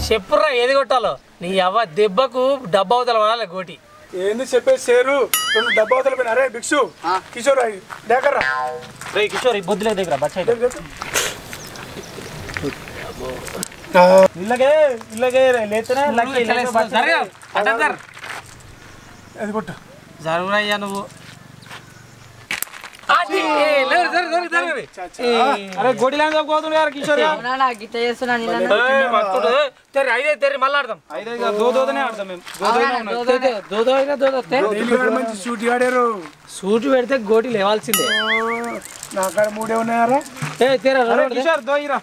చెప్పురా ఏది కొట్టాలో నీ అవ్వ దెబ్బకు డబ్బా అవతల పడాలి గోటి ఏంది చెప్పే సేరు రెండు డబ్బా అవతల పోయిన అరే భిక్షు కిషోర్ అయ్యి లేకర్రా రే కిషోర్ ఈ బొద్దులే దగ్గర బచ్చ ఇల్లగే ఇల్లగే లేతనే అది కొట్టు జరుగురయ్యా నువ్వు అది, ఏ, లేరు, జరుగు, జరుగు, జరుగు. ఏ, అరే గోటి లాంటి పోతుంది కదా కిషోర్ అవునా నా గిట్ట చేస్తున్నా నేను ఏ, మత్తుడు. తెర్రి, ఐదే తెర్రి మళ్ళీ ఆడదాం అయితే ఇక దో దోదనే ఆడతాం మేము దోదో అయినా దోదొస్తే నీళ్ళు కూడా మంచి షూట్ ఆడారు సూటు పెడితే గోటి లేవాల్సిందే నా కాడ మూడే ఉన్నాయారా ఏ తెరా అరే కిషోర్ దోయిరా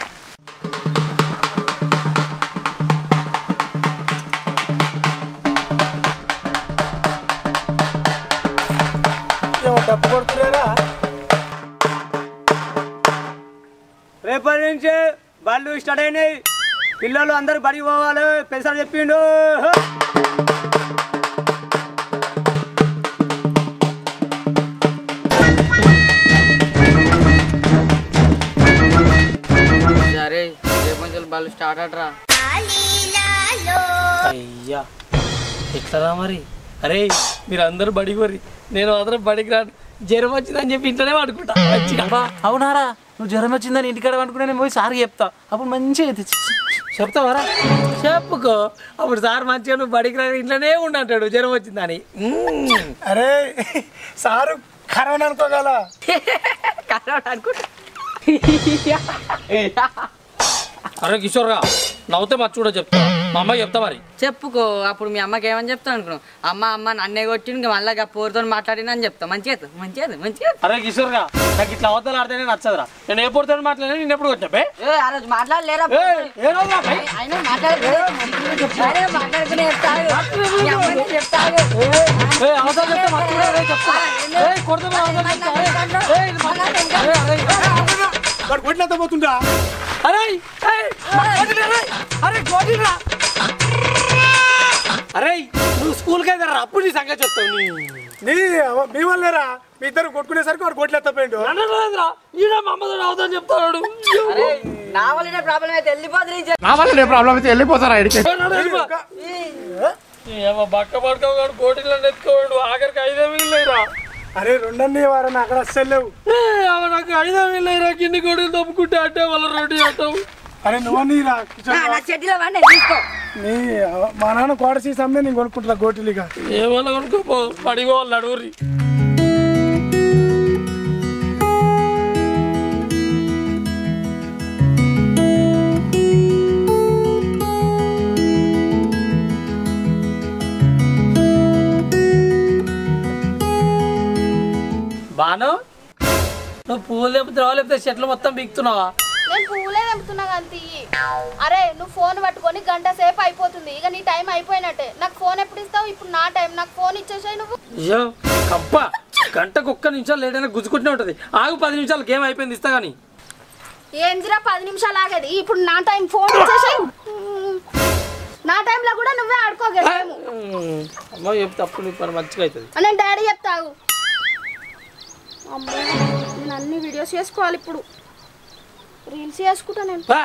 ఏమో డబ్బు కొడుతున్నారా రేపటి నుంచి బళ్ళు స్టార్ట్ అయినాయి పిల్లలు అందరు బడికి పోవాలి పెసలు చెప్పిండు సరే రేపు నుంచి బళ్ళు స్టార్ట్ అట్రా అయ్యా ఎట్లరా మరి అరే మీరు అందరూ బడికి వరి నేను మాత్రం బడికి రాను జ్వరం వచ్చిందని చెప్పి ఇంట్లోనే పడుకుంటా మంచిగా అవునారా నువ్వు జ్వరం వచ్చిందని ఇంటికాడ అనుకున్నా నేను పోయి సార్ చెప్తా అప్పుడు మంచిగా చెప్తావారా చెప్పుకో అప్పుడు సార్ మంచిగా నువ్వు బడికి రా ఇంట్లోనే ఉండంటాడు జ్వరం వచ్చిందని మ్మ్. అరే సారు కరోనా అనుకోగల అరే కిషోర్ గా నవ్వుతే మర్చి కూడా చెప్తా మా అమ్మాయి చెప్తా మరి చెప్పుకో అప్పుడు మీ అమ్మకి ఏమని చెప్తాను అనుకున్నావు అమ్మ అమ్మ నన్నే కొట్టి ఇంకా మళ్ళీ పోరుతో మాట్లాడినా అని చెప్తా మంచిగా మంచిగా మంచిగా అరే కిషోర్ గా నాకు ఇట్లా అవతల ఆడితేనే నచ్చదురా నేను ఏ పొడితో మాట్లాడినా నేను ఎప్పుడు వచ్చా ఏ ఆ రోజు మాట్లాడలేరా అయినా మాట్లాడుకునే అయినా మాట్లాడుకునే చెప్తాడు మీ అమ్మకి చెప్తాడు అవసరం చెప్తే మర్చి కూడా రే చెప్తా ఏయ్, కొడతా అవసరం చెప్తా అరే. ఏయ్, ఇది మర్చి- అరే, అరే, అరే. వాడు కొట్టినంత పోతుందా అరే ఏయ్, వదిలేరా? అరే గోటిరా అరే నువ్వు స్కూల్కి అయితే రా అప్పుడు నీ సంగతి చెప్తావు నీ నీ అవ- మీ వల్లేరా మీ ఇద్దరు కొట్టుకునేసరికి వాడు కొట్లు ఎత్తపోయిండు నన్నరా ఈడ మా అమ్మతో అవుతాను చెప్తాడు అరే నా వల్లనే ప్రాబ్లం అయితే వెళ్ళిపోతుంది ఈ నా వల్ల ప్రాబ్లం అయితే వెళ్ళిపోతారా ఇడికి బక్క పడుకోగాడు కోటిలో ఎత్తుకోవాడు ఆఖరికి ఐదే మిగిలిరా అరే రెండన్నీ వారని అక్కడ అస్సలు లేవు నాకు ఐదే మిగిలిరా కింది కోటిలు తప్పుకుంటే అంటే వాళ్ళ రోడ్డు చేస్తావు అరే నువ్వన్నీ రా కిషోర్ నా చెట్టులో వాడిని తీసుకో నీ అవ- మా నాన్న కోట సీస్ అమ్మే నేను కొనుక్కుంటా గోటిలిగా ఏమన్నా కొనుక్కో పడిపోవాలి నడువురి బాను నువ్వు పువ్వులు లేపుతున్నావా లేకపోతే చెట్లు మొత్తం బిగుతున్నావా నేను పువ్వులే తెంపుతున్నా కానీ అరే నువ్వు ఫోన్ పట్టుకొని గంట సేపు అయిపోతుంది ఇక నీ టైం అయిపోయినట్టే నాకు ఫోన్ ఎప్పుడు ఇస్తావు ఇప్పుడు నా టైం నాకు ఫోన్ ఇచ్చేసాయి నువ్వు అయ్యో కప్ప గంటకు ఒక్క నిమిషాలు లేట్ అయినా గుజ్జుకుంటూనే ఉంటుంది ఆగు పది నిమిషాలు గేమ్ అయిపోయింది ఇస్తా కానీ ఏందిరా పది నిమిషాలు ఆగేది ఇప్పుడు నా టైం ఫోన్ ఇచ్చేసాయి నా టైంలో కూడా నువ్వే ఆడుకోగలము అమ్మ చెప్తే అప్పుడు నీ పని మంచిగా అవుతుంది నేను డాడీ చెప్తావు అమ్మో నేను అన్ని వీడియోస్ చేసుకోవాలి ఇప్పుడు రీల్స్ చేసుకుంటా నేను బా.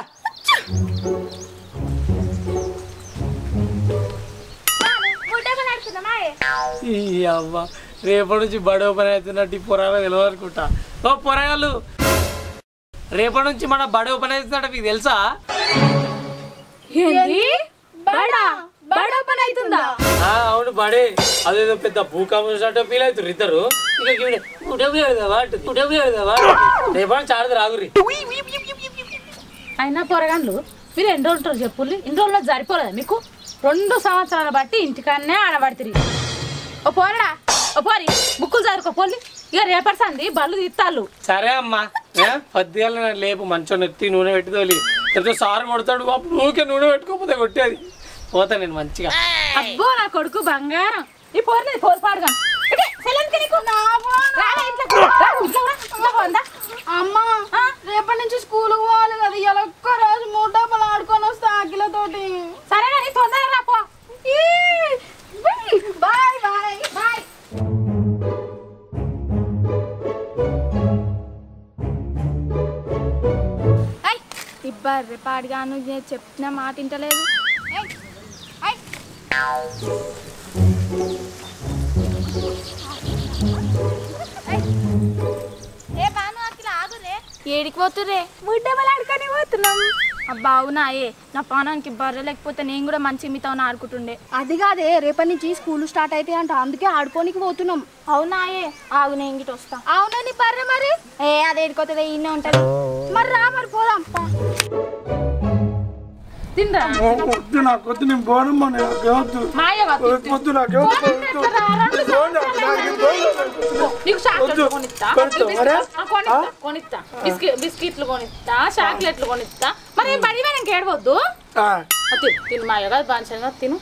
ఫుడ్ ఏమైనా నడుస్తుందా ఈ అవ్వ రేపటి నుంచి బడి ఓపెన్ అవుతున్నట్టు ఈ పొరాలు తెలియదు అనుకుంటా ఓ పొరగాళ్ళు రేపటి నుంచి మన బడి ఓపెన్ అవుతున్నట్టు మీకు తెలుసా ఏంది బడా బడా పని అవుతుందా ఆ, అవును బడే అదేదో పెద్ద భూకంపం స్టార్ట్ ఫీల్ అవుతారు ఇద్దరు ఇక ఈవిడ, "ఉడవు ఏడదావా?" అంటుంది. "ఉడవు ఏడదావా?" రేపటి నుంచి ఆడదు రాగురి అయినా పొరగాన్లు మీరు ఎన్ని రోజులు ఉంటారు చెప్పుల్ని ఇన్ని రోజుల్లో సరిపోలేదా మీకు రెండు సంవత్సరాల బట్టి ఇంటికాన్నే ఆడబడితిరి ఓ పోరడా ఓ పోరి బుక్కులు చదువుకో పోలి ఇక రేపటి సంది బళ్ళు తీస్తాళ్ళు సరే అమ్మా ఏ? పొద్దుగాల నేను లేపు మంచం ఎత్తి నూనె పెట్టి తోలి లేకపోతే సారు కొడతాడు బాబు ఊరికే నూనె పెట్టుకోకపోతే కొట్టేది పోతా నేను మంచిగా అబ్బో నా కొడుకు బంగారం ఈ పోరిని పోరు పాడుగా అమ్మా రేపటి నుంచి స్కూల్ పోవాలి కదా ఇలా ఒక్క రోజు మూడు డబ్బులు ఆడుకొని వస్తా అఖిలతోటి సరే నీ తొందరగా రాపో బాయ్ బాయ్ బాయ్ ఇబ్బా బర్రె పాడిగాను చెప్పిన మాట వింటలేదు ఏ బాను అఖిల ఆగురే ఏడికి పోతురే ముడ్డమలాడుకొని పోతున్నాం అబ్బా అవునాయే నా పానానికి బర్రె లేకపోతే నేను కూడా మంచి మీతో ఆడుకుంటుండే అది కాదే రేపటి నుంచి స్కూల్ స్టార్ట్ అయితే అంట అందుకే ఆడుకోనికి పోతున్నాం అవునాయే ఆగు నేను ఇంగిటి వస్తా అవునా నీ బర్రె మరి ఏ అది ఏడిపోతుంది ఈయనే ఉంటుంది మరి రా మరి పోదాం తిండ్రా వద్దు నాకు వద్దు నేను పోనమ్మా నాకు వద్దు మాయ వద్దు నాకు వద్దు నీకు చాక్లెట్లు వద్దు. కొనిస్తా కొనిస్తా, బిస్కెట్- మరే? ఆ, కొనిస్తా కొనిస్తా బిస్కెట్ బిస్కెట్లు కొనిస్తా చాక్లెట్లు కొనిస్తా మరి బడి మీద ఏడవద్దు తిను తిను మాయ కదా బాగా తిను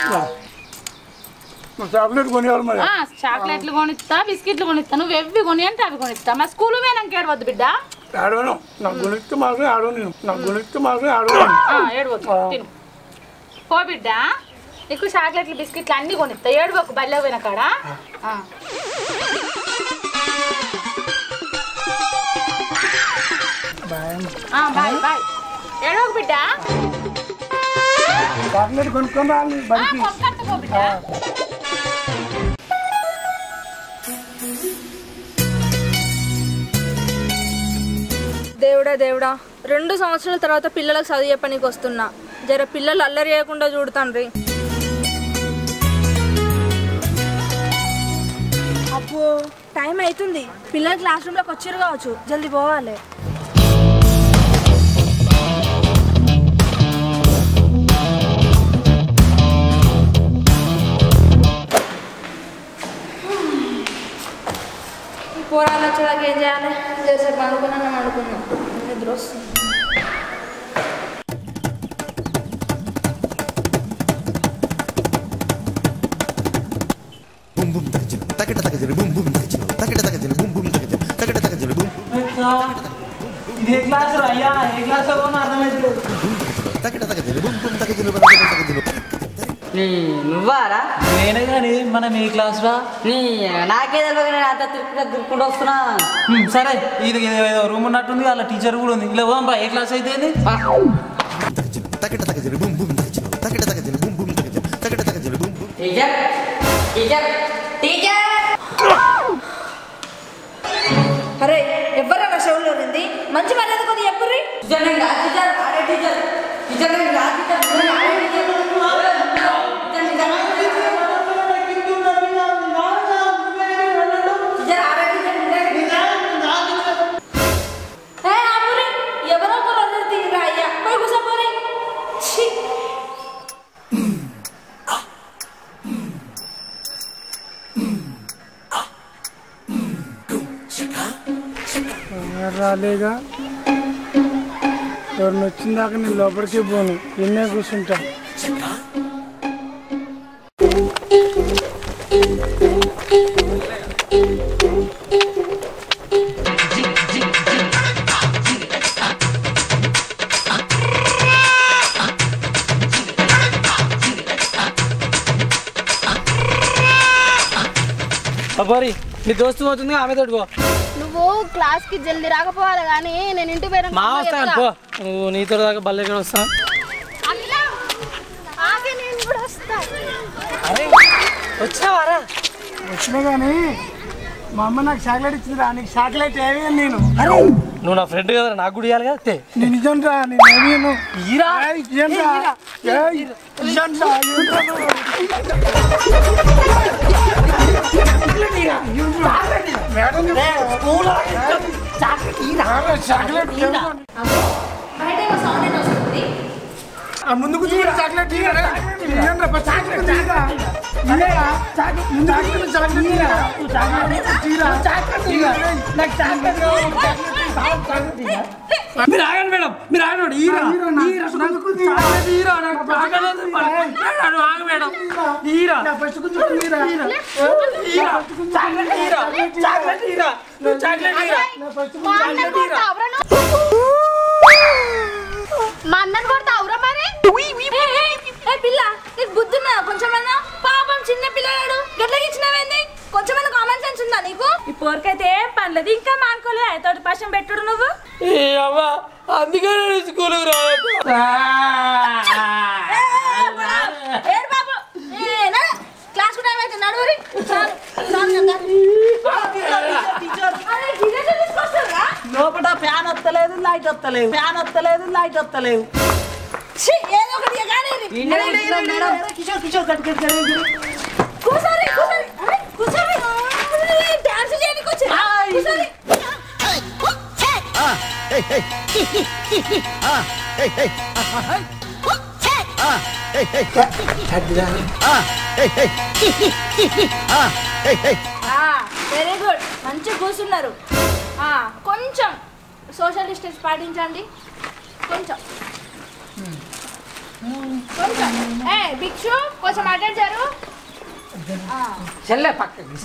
చాక్లెట్ కొనియాలి మరి ఆ, చాక్లెట్లు కొనిస్తా బిస్కెట్లు కొనిస్తా నువ్వు ఎవ్వి కొని అంటే అవి కొనిస్తా మా స్కూల్ పోయినాక ఏడవద్దు బిడ్డ ఆడవను నాకు గుణిస్తే మాత్రం ఆడవు నేను నాకు గుణిస్తే మాత్రం ఆడవను ఆ, ఏడవద్దు తిను పో బిడ్డ నీకు చాక్లెట్లు బిస్కెట్లు అన్ని కొనిస్తా ఏడవకు బల్లె పోయిన కాడ ఆ. ఆ, బాయ్ బాయ్ ఏడవకు బిడ్డ చాక్లెట్ కొనుక్కొని రాలి ఆ, బడికి కొనుక్కొస్తా పో బిడ్డ దేవుడా దేవుడా రెండు సంవత్సరాల తర్వాత పిల్లలకు చదువు చెప్పనికి వస్తున్నా జర పిల్లలు అల్లరి చేయకుండా చూడతాండ్రి అప్పు టైం అవుతుంది పిల్లలు క్లాస్ రూమ్లోకి వచ్చిర్రు కావచ్చు జల్దీ పోవాలి పోరాలు వచ్చేదాకా ఏం చేయాలి చేసేపు అనుకున్నాను అనుకున్నాం నిద్ర వస్తుంది బుమ్ బుమ్ తగజిన తగట తగజిన బుమ్ బుమ్ తగజిన తగట తగజిన బుమ్ బుమ్ తగజిన తగట తగజిన బుమ్ ఇదే క్లాస్ అయ్యా ఏ క్లాస్ అర్థమైతే తగట తగజిన బుమ్ బుమ్ తగజిన బుమ్ తగజిన నువ్వారా నేనే కానీ మనం ఏ క్లాస్ రా నీ నాకే తెలియదు నేను అంత తిరుక్కుంటూ తిరుక్కుంటూ వస్తున్నా హ్మ్, సరే ఇది ఏదో రూమ్ ఉన్నట్టుంది వాళ్ళ టీచర్ కూడా ఉంది ఇలా పోదాం బా ఏ క్లాస్ అయితే ఏంది? తగజిన తగట తగజిన బుమ్ బుమ్ తగజిన తగట తగజిన బుమ్ బుమ్ తగజిన తగట తగజిన బుమ్ బుమ్ టీచర్ టీచర్ టీచర్ అరే ఎవరన్నా షోలో ఉంది మంచి మర్యాద కొద్ది ఎప్పుర్రి టీచర్ నేను కాదు టీచర్ ఆడే టీచర్ టీచర్ నేను కాదు టీచర్ నేను ఆడే టీచర్ టీచర్ ఆడే టీచర్ ఏ ఆపురి ఎవరో ఒకరు వదిలి తిరిగిరా అయ్యా పోయి కూర్చోపోరి ఛీ రాలేగా ఎవరిని వచ్చిందాక నేను లోపలికి పోను ఎన్నే కూర్చుంటా అబ్బారి నీ దోస్తు పోతుంది ఆమె తోటి పో నువ్వు క్లాస్ కి జల్దీ రాకపోవాలి కానీ నేను ఇంటికి పోయిన మా వస్తాను పో నువ్వు నీతో దాకా బల్లె ఇక్కడ వస్తా నేను కూడా వస్తా అరే వచ్చావారా వచ్చినా కానీ మా అమ్మ నాకు చాక్లెట్ ఇచ్చిందిరా నీకు చాక్లెట్ ఏమి అని నేను నువ్వు నా ఫ్రెండ్ కదా నాకు కూడా ఇవ్వాలి కదా తే. నేను నిజం రా నేను ఏమీను ఈరా ఏయ్, ఇయ్యండ్రా. ఏయ్, ఇయ్యండ్రా, ఇయ్యండ్రా. Madam chocolate ఇయ్యండ్రా. బయట ఏమో సౌండ్ ఏంటి వస్తుంది ఆ ముందు కూర్చుని చాక్లెట్ ఇయ్యరా. ఇయ్యండ్రా, పా, చాక్లెట్ ఇయ్యరా. ఇయ్యరా. చాక్లెట్ ముందు కూర్చుని చాక్లెట్ ఇయ్యరా. చాక్లెట్ ఇయ్యరా. చాక్లెట్ ఇయ్యరా. నాకు చాక్లెట్ కావాలి. చాక్లెట్ ఇయ్యరా. మీరు ఆగండి మేడం మీరు ఆగండి ఈరా ఈరా చాక్లెట్ ఈరా నాకు చాక్లెట్ వద్దు. మేడం, ఆగు మేడం ఈరా ఫస్ట్ కూర్చొని ఇయ్యరా. ఈరా చాక్లెట్ ఈరా చాక్లెట్ ఈరా నువ్వు చాక్లెట్ ఈరా మా అన్నని కొడతావురా నువ్వు? మా అన్నని కొడతావురా మరి ఏ, ఏ, ఏ పిల్ల నీకు బుద్ధున్నా కొంచెమన్నా పాపం చిన్న పిల్లగాడు గట్లకి ఇచ్చినవేంది కొంచెమన్నా కామన్ సెన్స్ ఉందా నీకు ఈ పోరికైతే పనులది ఇంకా మానుకోలే తోటి పశం పెట్టుడు నువ్వు ఏ అవ్వ అందుకే నేను స్కూల్కి రాలేదు ఏడు బాబు ఏ, నడు. క్లాస్ కూడా ఏమైతే నడువురి చాలు, చాలు కదా. అరే, టీచర్లు తీసుకొస్తారురా? లోపల ఫ్యాన్ వస్తలేదు లైట్ వస్తలేదు ఫ్యాన్ వస్తలేదు లైట్ వస్తలేదు ఛీ, ఏదో ఒకటి ఇక కానీ ఇది. నడు, నడు, నడు, నడు. కిషోర్ కిషోర్ కట్టుకెళ్ళి కూర్చోరి, కూర్చోరి. అరే, కూర్చోరి. అరే, డాన్స్ చేయడానికి వచ్చారా? కూర్చోరి. Hey, hey. Ah, hey, hey. Ah, hey, hey. Ah, hey, hey. Ah, hey, hey. Very good మంచిగా కూర్చున్నారు ఆ, కొంచెం సోషల్ డిస్టెన్స్ పాటించండి కొంచెం కొంచెం ఏ భిక్షు కొంచెం అటెండ్ చెల్లె పక్కకి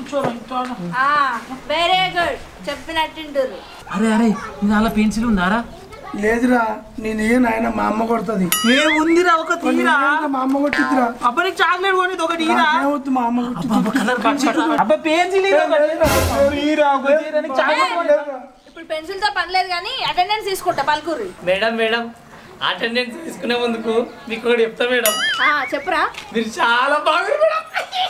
వెరీ గుడ్ చెప్పినట్టుంటారు అరే అరే నీ అలా పెన్సిల్ ఉందారా లేదురా నేను ఏ నాయన మా అమ్మ కొడుతుంది ఏ ఉందిరా ఒక తీరా మా అమ్మ కొట్టిద్దిరా అబ్బనికి చాక్లెట్ కొనేది ఒకటి ఈరా ఏమవుతుంది మా అమ్మ కొట్టింది అబ్బా పెన్సిల్ ఈరా ఒక తీరా నీకు చాక్లెట్ కొనేది. ఇప్పుడు పెన్సిల్ తో పని లేదు కానీ అటెండెన్స్ తీసుకుంటా పలుకుర్రి మేడం మేడం అటెండెన్స్ తీసుకునే ముందుకు మీకు ఒకటి చెప్తా మేడం ఆ, చెప్పురా మీరు చాలా బాగుంది మేడం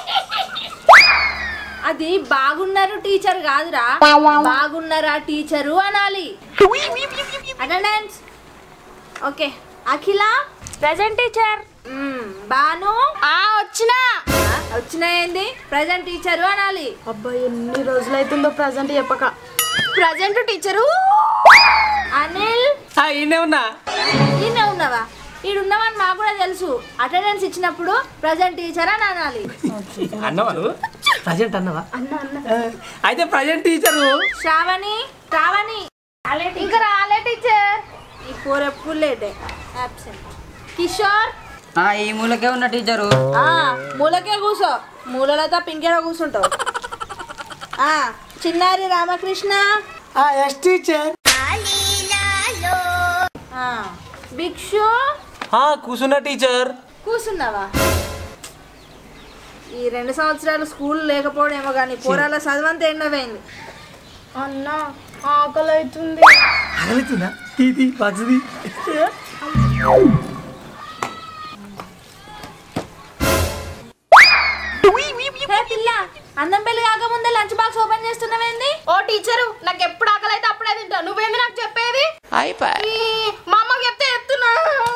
అది బాగున్నారు టీచర్ కాదురా బాగున్నారా టీచరు అనాలి attendance okay Akhila present teacher Banu ఆ వచ్చినా వచ్చినా ఏంది ప్రెజెంట్ టీచరు అనాలి అబ్బాయి ఎన్ని రోజులైతుందో ప్రజెంట్ చెప్పక ప్రజెంట్ టీచరు అనిల్ ఈయనే ఉన్నా ఈయన ఉన్నావా ఈడున్నావని మాకు కూడా తెలుసు అటెండెన్స్ ఇచ్చినప్పుడు ప్రజెంట్ టీచర్ అని అనాలి అన్నవా నువ్వు ప్రజెంట్ అన్నవా అన్న అన్న అయితే ప్రజెంట్ టీచరు శ్రావణి శ్రావణి ఇంకా రాలే టీచర్ ఈ ఫోర్ ఎప్పుడు లేటే అబ్సెంట్ కిషోర్ ఈ మూలకే ఉన్న టీచరు ఆ మూలకే కూర్చో మూలలతో పింకెర కూర్చుంటావు ఆ చిన్నారి రామకృష్ణ ఎస్ టీచర్ ఆ భిక్షు కూర్చున్న టీచర్ కూర్చున్నావా ఈ రెండు సంవత్సరాలు స్కూల్ లేకపోవడేమో కానీ పోరాల చదవంతా ఎండపోయింది అన్న ఆకలి అవుతుంది అగలుతుందా తీది పచ్చది హే పిల్ల అన్నం పెళ్లి కాకముందే లంచ్ బాక్స్ ఓపెన్ చేస్తున్నావేంది ఓ టీచరు నాకు ఎప్పుడు ఆకలి అయితే అప్పుడే తింటా నువ్వేంది నాకు చెప్పేది ఈ, మా అమ్మకి చెప్తే చెప్తున్నా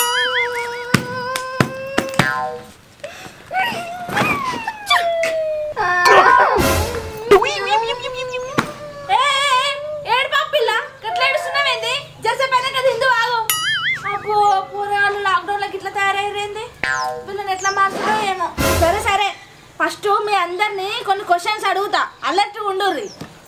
ఏ, ఏ, ఏ, ఏడు పాప పిల్ల గట్ల ఏడుస్తున్నావేంది జరసేపు అయినా కదా హిందూ ఆగు అబ్బో పూరాలు లాక్డౌన్ లోకి ఇట్లా తయారయ్యేంది వీళ్ళని ఎట్లా మార్చుడో ఏమో సరే సరే ఫస్ట్ మీ అందరినీ కొన్ని క్వశ్చన్స్ అడుగుతా అలర్ట్ ఉండుర్రి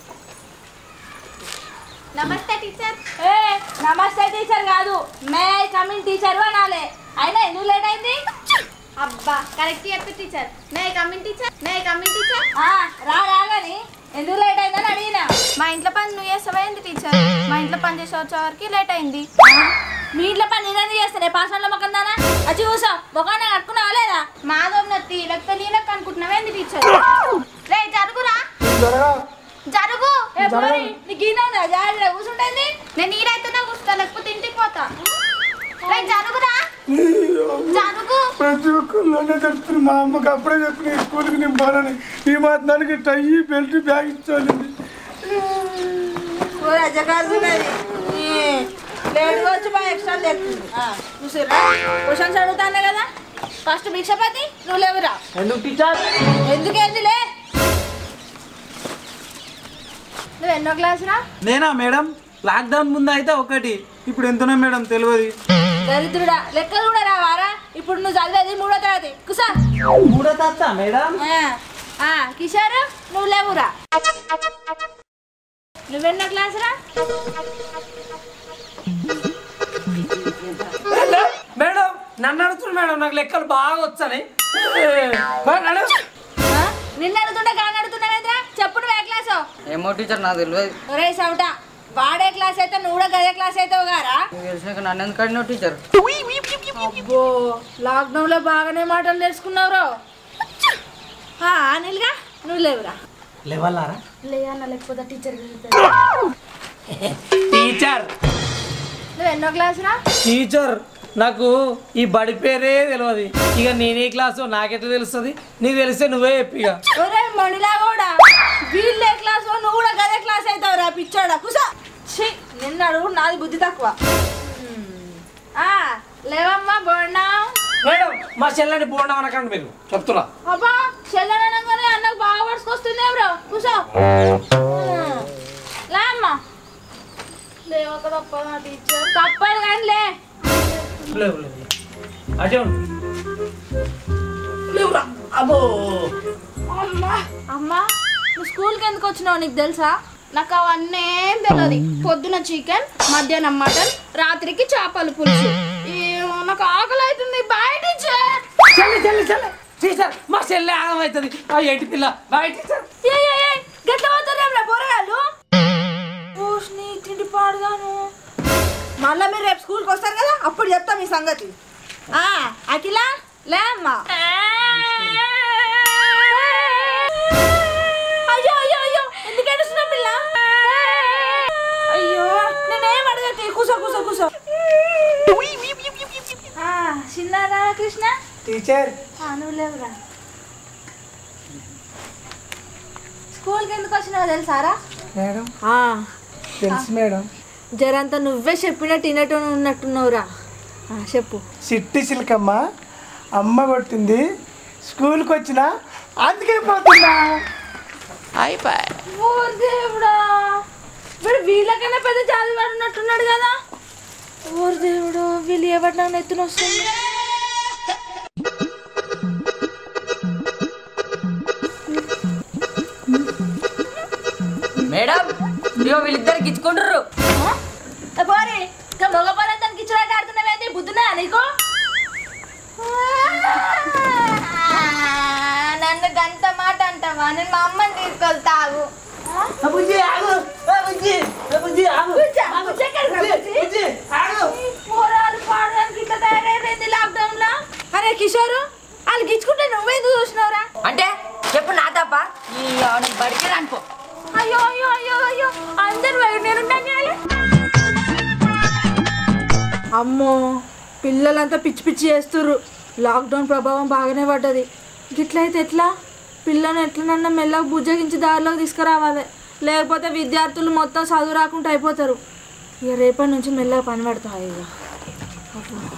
నమస్తే టీచర్ ఏ నమస్తే టీచర్ కాదు మే కమింగ్ టీచర్ అనాలే అయినా ఎందుకు లేట్ అయింది అబ్బా కరెక్ట్ చెప్పి teacher may coming teacher may coming teacher ఆ, రా రాగాని ఎందుకు లేట్ అయిందని అడిగినా మా ఇంట్లో పని నువ్వు చేస్తావేంటి టీచర్ మా ఇంట్లో పని చేసే వచ్చే వరకు లేట్ అయింది మీ ఇంట్లో పని నేనేందుకు చేస్తానే పాసంలో మొక్కం దానా అది చూసా మొఖాన్ని కట్టుకున్నావా లేదా మాధవ్నత్తి లేకపోతే నీళ్ళకి అనుకుంటున్నావేంటి టీచర్ రే జరుగురా జరుగు ఏ పోరి, నీకు ఈయన ఉందా? జాగ్రత్త కూర్చుంటుంది నేను ఈడైతేనే కూర్చుంటా లేకపోతే ఇంటికి పోతా రే జరుగురా జరుగు ప్రతి ఒక్కరిలోనే చెప్తున్నా మా అమ్మకి అప్పుడే చెప్పిన ఈ స్కూల్కి నేను పోనని ఈ మాత్రానికి టై బెల్ట్ బ్యాగ్ ఇచ్చాను లేట్ వచ్చి బాగా ఎక్స్ట్రా లేస్తుంది చూసిరా క్వశ్చన్స్ అడుగుతానే కదా ఫస్ట్ భిక్షపతి నువ్వు లేవురా ఎందుకు టీచర్ ఎందుకేంది లే నువ్వు ఎన్నో క్లాస్ రా నేనా మేడం లాక్డౌన్ ముందు అయితే ఒకటి ఇప్పుడు ఎంతనో మేడం తెలియదు దరిద్రుడా లెక్కలు కూడా రావారా ఇప్పుడు నువ్వు చదివేది మూడో తరగతి కుసా మూడో తాత మేడం ఆ, కిషోర్ నువ్వు లేవురా నువ్వెన్నో క్లాస్ రా మేడం నన్ను అడుగుతున్నా మేడం నాకు లెక్కలు బాగా వచ్చాయి ఆ? నిన్ను అడుగుతుంటే కాని అడుగుతున్నావేంద్రా చెప్పు నువ్వు ఏ క్లాసు ఏమో టీచర్ నాకు తెలియదు ఒరే సౌట వాడే క్లాస్ అయితే నువ్వు కూడా గదే క్లాస్ అవుతావు గారా నువ్వు తెలిసినాక నన్ను ఎందుకు అడిగినావు టీచర్ అబ్బో లాక్డౌన్ లో బాగానే మాటలు తెలుసుకున్నావురా ఆ, అనిల్గా నువ్వు లేవురా లేవల్లారా లే అన్న లేకపోతే టీచర్ టీచర్ నువ్వు ఎన్నో క్లాస్ రా టీచర్ నాకు ఈ బడి పేరే తెలియదు ఇక నేనే క్లాసు నాకెట్లా తెలుస్తుంది నీకు తెలిస్తే నువ్వే చెప్పు ఇక ఒరే మణిలా కూడా వీళ్ళే క్లాస్ నువ్వు కూడా గదే క్లాస్ అవుతావు రా పిచ్చోడా కుసా ఛీ నిన్న అడుగు నాది బుద్ధి తక్కువ ఆ, లేవమ్మా బోండా మేడం మా చెల్లెని బోండా అనకండి మీరు చెప్తున్నా అబ్బా చెల్లెనగానే అన్నకు బాగా పడుచుకొస్తుంది బ్రో కూసో లే అమ్మా లేవక తప్పదా టీచర్ తప్పదు కానీ లే లేవు లేవు అదే ఉండు లేవురా అబ్బో అమ్మా అమ్మా నువ్వు స్కూల్కి ఎందుకు వచ్చినావు నీకు తెలుసా నాకు అవన్నీ ఏం తెలియదు పొద్దున చికెన్ మధ్యాహ్నం మటన్ రాత్రికి చేపల పులుసు ఏమో నాకు ఆకలి అవుతుంది బాయ్ టీచర్ చెల్లి చెల్లి చెల్లి టీచర్ మా చెల్లె ఆగం అవుతుంది ఆ ఏంటి పిల్ల బాయ్ టీచర్ ఏ ఏ ఏ గట్ల పోతారేమ్రా పోరగాళ్ళు ఓష్ని తిండి పాడుగాను మళ్ళీ మీరు రేపు స్కూల్కి వస్తారు కదా అప్పుడు చెప్తా మీ సంగతి ఆ, అఖిల లే అమ్మా అయ్యో అయ్యో అయ్యో ఎందుకు ఏడుస్తున్నావు పిల్ల అయ్యో నేనేం అడగతి కూసో కూసో కూసో ఆ, చిన్నారా కృష్ణ టీచర్ ఆ, నువ్వు లేవురా స్కూల్కి ఎందుకు వచ్చినావు తెలుసారా మేడం ఆ, తెలుసు మేడం జరంతా నువ్వే చెప్పినట్టు వినట్టు ఉన్నట్టున్నావురా ఆ, చెప్పు సిట్టి సిల్కమ్మ అమ్మ కొట్టింది స్కూల్కి వచ్చిన అందుకే పోతున్నా ఓ దేవుడా వీడు వీళ్ళకన్నా పెద్ద చదివి ఉన్నట్టున్నాడు కదా ఓరు దేవుడు వీళ్ళు ఎవరి నన్ను ఎత్తున వస్తుంది మేడం ఇదిగో వీళ్ళిద్దరు గిచ్చుకుంటారు పోరి ఇంకా మగ పరంతానికి ఇచ్చినట్టు ఆడుతున్నావేంటి బుద్ధునా నీకు నన్ను గంత మాట అంటావా నేను మా అమ్మని తీసుకొస్తావు బుజ్జి ఆగు ఏ బుజ్జి ఏ బుజ్జి ఆగు బుజ్జి ఆగు పోరాలు పాడడానికి ఇట్లా తయారైపోయింది లాక్డౌన్ లో అరే కిషోరు వాళ్ళు గిచ్చుకుంటే నువ్వెందుకు చూసినావురా అంటే చెప్పు నా తప్ప ఈ నీకు బడికి రానుకో అయ్యో అయ్యో అయ్యో అయ్యో అందరు నేను అమ్మో పిల్లలంతా పిచ్చి పిచ్చి చేస్తుర్రు లాక్డౌన్ ప్రభావం బాగానే పడ్డది గిట్లయితే ఎట్లా పిల్లని ఎట్లనన్నా మెల్లగా బుజ్జగించి దారిలోకి తీసుకురావాలి లేకపోతే విద్యార్థులు మొత్తం చదువు రాకుండా అయిపోతారు ఇక రేపటి నుంచి మెల్లగా పని పడతాయి ఇక